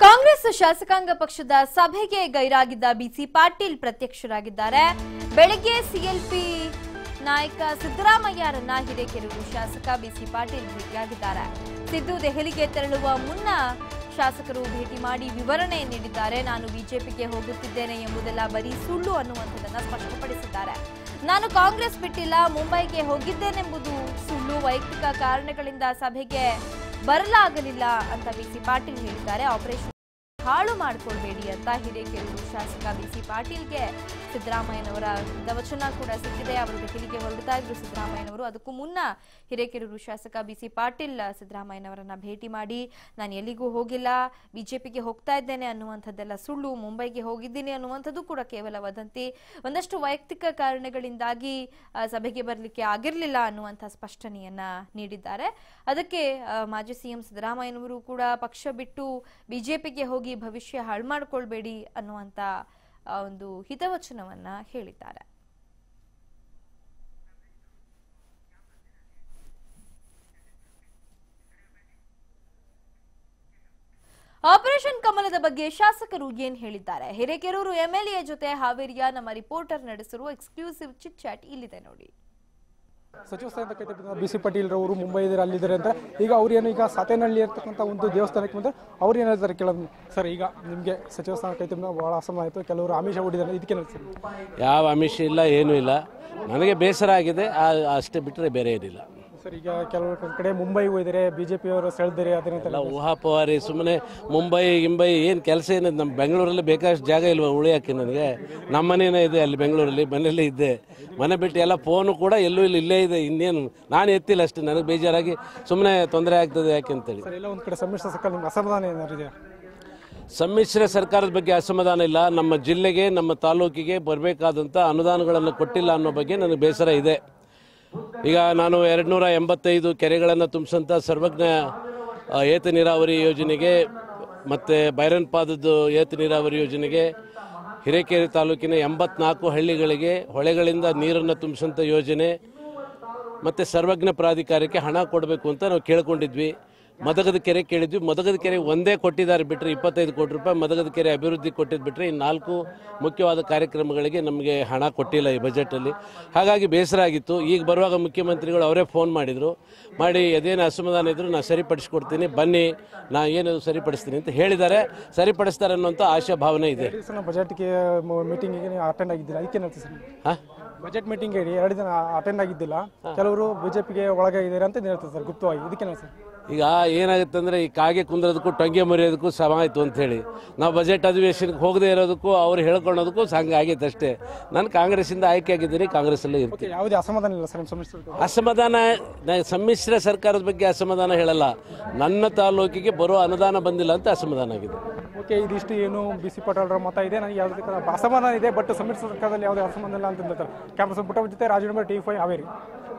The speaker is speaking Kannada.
ಕಾಂಗ್ರೆಸ್ ಶಾಸಕಾಂಗ ಪಕ್ಷದ ಸಭೆಗೆ ಗೈರಾಗಿದ್ದ ಬಿಸಿ ಪಾಟೀಲ್ ಪ್ರತ್ಯಕ್ಷರಾಗಿದ್ದಾರೆ ಬೆಳಗ್ಗೆ ಸಿಎಲ್ಪಿ ನಾಯಕ ಸಿದ್ದರಾಮಯ್ಯರನ್ನ ಹಿರೇಕೆರೂರು ಶಾಸಕ ಬಿಸಿ ಪಾಟೀಲ್ ಭೇಟಿಯಾಗಿದ್ದಾರೆ ಸಿದ್ದು ದೆಹಲಿಗೆ ತೆರಳುವ ಮುನ್ನ ಶಾಸಕರು ಭೇಟಿ ಮಾಡಿ ವಿವರಣೆ ನೀಡಿದ್ದಾರೆ ನಾನು ಬಿಜೆಪಿಗೆ ಹೋಗುತ್ತಿದ್ದೇನೆ ಎಂಬುದೆಲ್ಲ ಬರೀ ಸುಳ್ಳು ಅನ್ನುವಂಥದ್ದನ್ನ ಸ್ಪಷ್ಟಪಡಿಸಿದ್ದಾರೆ ನಾನು ಕಾಂಗ್ರೆಸ್ ಬಿಟ್ಟಿಲ್ಲ ಮುಂಬೈಗೆ ಹೋಗಿದ್ದೇನೆಂಬುದು ಸುಳ್ಳು ವೈಯಕ್ತಿಕ ಕಾರಣಗಳಿಂದ ಸಭೆಗೆ ಬರಲಾಗಲಿಲ್ಲ ಅಂತ ಬಿಸಿ ಪಾಟೀಲ್ ಹೇಳಿದ್ದಾರೆ ಆಪರೇಷನ್ ಹಾಳು ಮಾಡ್ಕೊಳ್ಬೇಡಿ ಅಂತ ಹಿರೇಕೆರೂರು ಶಾಸಕ ಬಿಸಿ ಪಾಟೀಲ್ಗೆ ಸಿದ್ದರಾಮಯ್ಯನವರ ದವಚನ ಕೂಡ ಸಿಕ್ಕಿದೆ ಅವರು ದೆಹಲಿಗೆ ಹೊರಡ್ತಾ ಇದ್ರು ಸಿದ್ದರಾಮಯ್ಯನವರು ಅದಕ್ಕೂ ಮುನ್ನ ಹಿರೇಕೆರೂರು ಶಾಸಕ ಬಿಸಿ ಪಾಟೀಲ್ ಸಿದ್ದರಾಮಯ್ಯನವರನ್ನ ಭೇಟಿ ಮಾಡಿ ನಾನು ಎಲ್ಲಿಗೂ ಹೋಗಿಲ್ಲ ಬಿಜೆಪಿಗೆ ಹೋಗ್ತಾ ಇದ್ದೇನೆ ಅನ್ನುವಂಥದ್ದೆಲ್ಲ ಸುಳ್ಳು ಮುಂಬೈಗೆ ಹೋಗಿದ್ದೀನಿ ಅನ್ನುವಂಥದ್ದು ಕೂಡ ಕೇವಲ ವದಂತಿ ಒಂದಷ್ಟು ವೈಯಕ್ತಿಕ ಕಾರಣಗಳಿಂದಾಗಿ ಆ, ಸಭೆಗೆ ಬರಲಿಕ್ಕೆ ಆಗಿರಲಿಲ್ಲ ಅನ್ನುವಂಥ ಸ್ಪಷ್ಟನೆಯನ್ನ ನೀಡಿದ್ದಾರೆ ಅದಕ್ಕೆ ಆ, ಮಾಜಿ ಸಿಎಂ ಸಿದ್ದರಾಮಯ್ಯನವರು ಕೂಡ ಪಕ್ಷ ಬಿಟ್ಟು ಬಿಜೆಪಿಗೆ ಹೋಗಿ ಭವಿಷ್ಯ ಹಾಳು ಮಾಡ್ಕೊಳ್ಬೇಡಿ ಅನ್ನುವಂಥ ಆ, ಒಂದು ಹಿತವಚನವನ್ನ ಹೇಳಿದ್ದಾರೆ ಆಪರೇಷನ್ ಕಮಲದ ಬಗ್ಗೆ ಶಾಸಕರು ಏನ್ ಹೇಳಿದ್ದಾರೆ ಹಿರೇಕೆರೂರು ಎಂಎಲ್ಎ ಜೊತೆ ಹಾವೇರಿಯ ನಮ್ಮ ರಿಪೋರ್ಟರ್ ನಡೆಸಿರುವ ಎಕ್ಸ್ಕ್ಲೂಸಿವ್ ಚಿಟ್ ಚಾಟ್ ಇಲ್ಲಿದೆ ನೋಡಿ ಸಚಿವ ಸ್ಥಾನದ ಕೈ ತಪ್ಪಿದ ಬಿ ಸಿ ಪಾಟೀಲ್ ರವರು ಮುಂಬೈ ಇದ್ದಾರೆ ಅಲ್ಲಿದ್ದಾರೆ ಅಂತ ಈಗ ಅವ್ರೇನು ಈಗ ಸಾತೇನಹಳ್ಳಿ ಇರ್ತಕ್ಕಂಥ ಒಂದು ದೇವಸ್ಥಾನಕ್ಕೆ ಬಂದ್ರೆ ಅವ್ರು ಏನು ಹೇಳ್ತಾರೆ ಕೆಲವೊಂದು ಸರ್ ಈಗ ನಿಮಗೆ ಸಚಿವ ಸ್ಥಾನ ಕೈ ತಪ್ಪಿದ ಭಾಳ ಅಸಮಾನ ಆಯಿತು ಕೆಲವರು ಆಮಿಷ ಹೊಡಿದ್ದಾರೆ ಇದಕ್ಕೆ ಸರ್ ಯಾವ ಆಮಿಷ ಇಲ್ಲ ಏನೂ ಇಲ್ಲ ನನಗೆ ಬೇಸರ ಆಗಿದೆ ಆ- ಅಷ್ಟೇ ಬಿಟ್ಟರೆ ಬೇರೆ ಏನಿಲ್ಲ ಸರ್ ಈಗ ಕೆಲವರು ಕಡೆ ಮುಂಬೈ ಹೋಗಿದ್ದಾರೆ ಬಿ ಜೆ ಪಿಯವರು ಸೆಳೆದಿದ್ದಾರೆ ಅದನ್ನ ಎಲ್ಲ ಊಹಾಪೋಹಾರಿ ಸುಮ್ಮನೆ ಮುಂಬೈ ಗಿಂಬೈ ಏನು ಕೆಲಸ ಏನಿದೆ ನಮ್ಮ ಬೆಂಗಳೂರಲ್ಲಿ ಬೇಕಾದಷ್ಟು ಜಾಗ ಇಲ್ವಾ ಉಳಿಯೋಕ್ಕೆ ನನಗೆ ನಮ್ಮ ಮನೇನೇ ಇದೆ ಅಲ್ಲಿ ಬೆಂಗಳೂರಲ್ಲಿ ಮನೆಯಲ್ಲೇ ಇದ್ದೆ ಮನೆ ಬಿಟ್ಟು ಎಲ್ಲ ಫೋನು ಕೂಡ ಎಲ್ಲೂ ಇಲ್ಲಿ ಇಲ್ಲೇ ಇದೆ ಇನ್ನೇನು ನಾನು ಎತ್ತಿಲ್ಲ ಅಷ್ಟೇ ನನಗೆ ಬೇಜಾರಾಗಿ ಸುಮ್ಮನೆ ತೊಂದರೆ ಆಗ್ತದೆ ಯಾಕೆ ಅಂತೇಳಿ ಸರ್ ಎಲ್ಲ ಒಂದು ಕಡೆ ಸಮ್ಮಿಶ್ರ ಸರ್ಕಾರ ನಿಮ್ಗೆ ಅಸಮಾಧಾನ ಏನಾದ್ರು ಇದೆ ಸಮ್ಮಿಶ್ರ ಸರ್ಕಾರದ ಬಗ್ಗೆ ಅಸಮಾಧಾನ ಇಲ್ಲ ನಮ್ಮ ಜಿಲ್ಲೆಗೆ ನಮ್ಮ ತಾಲೂಕಿಗೆ ಬರಬೇಕಾದಂಥ ಅನುದಾನಗಳನ್ನು ಕೊಟ್ಟಿಲ್ಲ ಅನ್ನೋ ಬಗ್ಗೆ ನನಗೆ ಬೇಸರ ಇದೆ ಈಗ ನಾನು ಎರಡು ನೂರ ಎಂಬತ್ತೈದು ಕೆರೆಗಳನ್ನು ತುಂಬಿಸಂಥ ಸರ್ವಜ್ಞ ಆ, ಏತ ನೀರಾವರಿ ಯೋಜನೆಗೆ ಮತ್ತು ಬೈರನ್ಪಾದದ್ದು ಏತ ನೀರಾವರಿ ಯೋಜನೆಗೆ ಹಿರೇಕೆರೆ ತಾಲೂಕಿನ ಎಂಬತ್ನಾಲ್ಕು ಹಳ್ಳಿಗಳಿಗೆ ಹೊಳೆಗಳಿಂದ ನೀರನ್ನು ತುಂಬಿಸಂಥ ಯೋಜನೆ ಮತ್ತು ಸರ್ವಜ್ಞ ಪ್ರಾಧಿಕಾರಕ್ಕೆ ಹಣ ಕೊಡಬೇಕು ಅಂತ ನಾವು ಕೇಳ್ಕೊಂಡಿದ್ವಿ ಮದಗದ ಕೆರೆ ಕೇಳಿದ್ವಿ ಮದಗದ ಕೆರೆ ಒಂದೇ ಕೊಟ್ಟಿದ್ದಾರೆ ಬಿಟ್ಟರೆ ಇಪ್ಪತ್ತೈದು ಕೋಟಿ ರೂಪಾಯಿ ಮದಗದ ಕೆರೆ ಅಭಿವೃದ್ಧಿ ಕೊಟ್ಟಿದ್ದು ಬಿಟ್ಟರೆ ಈ ನಾಲ್ಕು ಮುಖ್ಯವಾದ ಕಾರ್ಯಕ್ರಮಗಳಿಗೆ ನಮಗೆ ಹಣ ಕೊಟ್ಟಿಲ್ಲ ಈ ಬಜೆಟಲ್ಲಿ ಹಾಗಾಗಿ ಬೇಸರ ಆಗಿತ್ತು ಈಗ ಬರುವಾಗ ಮುಖ್ಯಮಂತ್ರಿಗಳು ಅವರೇ ಫೋನ್ ಮಾಡಿದರು ಮಾಡಿ ಅದೇನು ಅಸಮಾಧಾನ ಇದ್ದರೂ ನಾನು ಸರಿಪಡಿಸ್ಕೊಡ್ತೀನಿ ಬನ್ನಿ ನಾ ಏನು ಸರಿಪಡಿಸ್ತೀನಿ ಅಂತ ಹೇಳಿದ್ದಾರೆ ಸರಿಪಡಿಸ್ತಾರೆ ಅನ್ನೋಂಥ ಆಶಾಭಾವನೆ ಇದೆ ಎರಡು ದಿವಸ ಬಜೆಟ್ಗೆ ಮೀಟಿಂಗಿಗೆ ಅಟೆಂಡ್ ಆಗಿದ್ದಿಲ್ಲ ಅದಕ್ಕೆ ಹೇಳ್ತೀವಿ ಸರ್ ಹಾಂ ಬಜೆಟ್ ಮೀಟಿಂಗ್ ಹೇಳಿ ಎರಡು ದಿನ ಅಟೆಂಡ್ ಆಗಿದ್ದಿಲ್ಲ ಕೆಲವರು ಬಿಜೆಪಿಗೆ ಒಳಗಾಗಿದ್ದಾರೆ ಅಂತ ಹೇಳ್ತಾರೆ ಸರ್ ಗುಪ್ತವಾಗಿ ಇದಕ್ಕೆ ಸರ್ ಈಗ ಏನಾಗುತ್ತೆ ಅಂದರೆ ಈ ಕಾಗೆ ಕುಂದ್ರೋದಕ್ಕೂ ಟೊಂಗೆ ಮುರಿಯೋದಕ್ಕೂ ಸಮ ಆಯಿತು ಅಂಥೇಳಿ ನಾವು ಬಜೆಟ್ ಅಧಿವೇಶನಕ್ಕೆ ಹೋಗದೆ ಇರೋದಕ್ಕೂ ಅವ್ರು ಹೇಳ್ಕೊಳ್ಳೋದಕ್ಕೂ ಸಂಘ ಆಗೈತೆ ಅಷ್ಟೇ ನಾನು ಕಾಂಗ್ರೆಸ್ಸಿಂದ ಆಯ್ಕೆ ಆಗಿದ್ದೀನಿ ಕಾಂಗ್ರೆಸ್ಸಲ್ಲೇ ಇರ್ತೀನಿ ಯಾವುದೇ ಅಸಮಾಧಾನ ಇಲ್ಲ ಸರ್ ನಿಮ್ಮ ಸಮ್ಮಿಶ್ರ ಸರ್ಕಾರ ಅಸಮಾಧಾನ ನಾ ಸಮ್ಮಿಶ್ರ ಸರ್ಕಾರದ ಬಗ್ಗೆ ಅಸಮಾಧಾನ ಹೇಳಲ್ಲ ನನ್ನ ತಾಲೂಕಿಗೆ ಬರೋ ಅನುದಾನ ಬಂದಿಲ್ಲ ಅಂತ ಅಸಮಾಧಾನ ಆಗಿದೆ ಓಕೆ ಇದಿಷ್ಟು ಏನು ಬಿ ಸಿ ಪಾಟೀಲ್ರ ಮತ ಇದೆ ನನಗೆ ಯಾವುದೇ ರೀತಿ ಅಸಮಾಧಾನ ಇದೆ ಬಟ್ ಸಮ್ಮಿಶ್ರ ಸರ್ಕಾರದಲ್ಲಿ ಯಾವುದೇ ಅಸಮಾಧಾನ ಇಲ್ಲ ಅಂತ ಹೇಳ್ತಾರೆ ಕ್ಯಾಮ್ರಾ ಪುಟ್ಟ ಜೊತೆ ರಾಜೀವ್ ಟಿ ಫೈ ಹಾವೇರಿ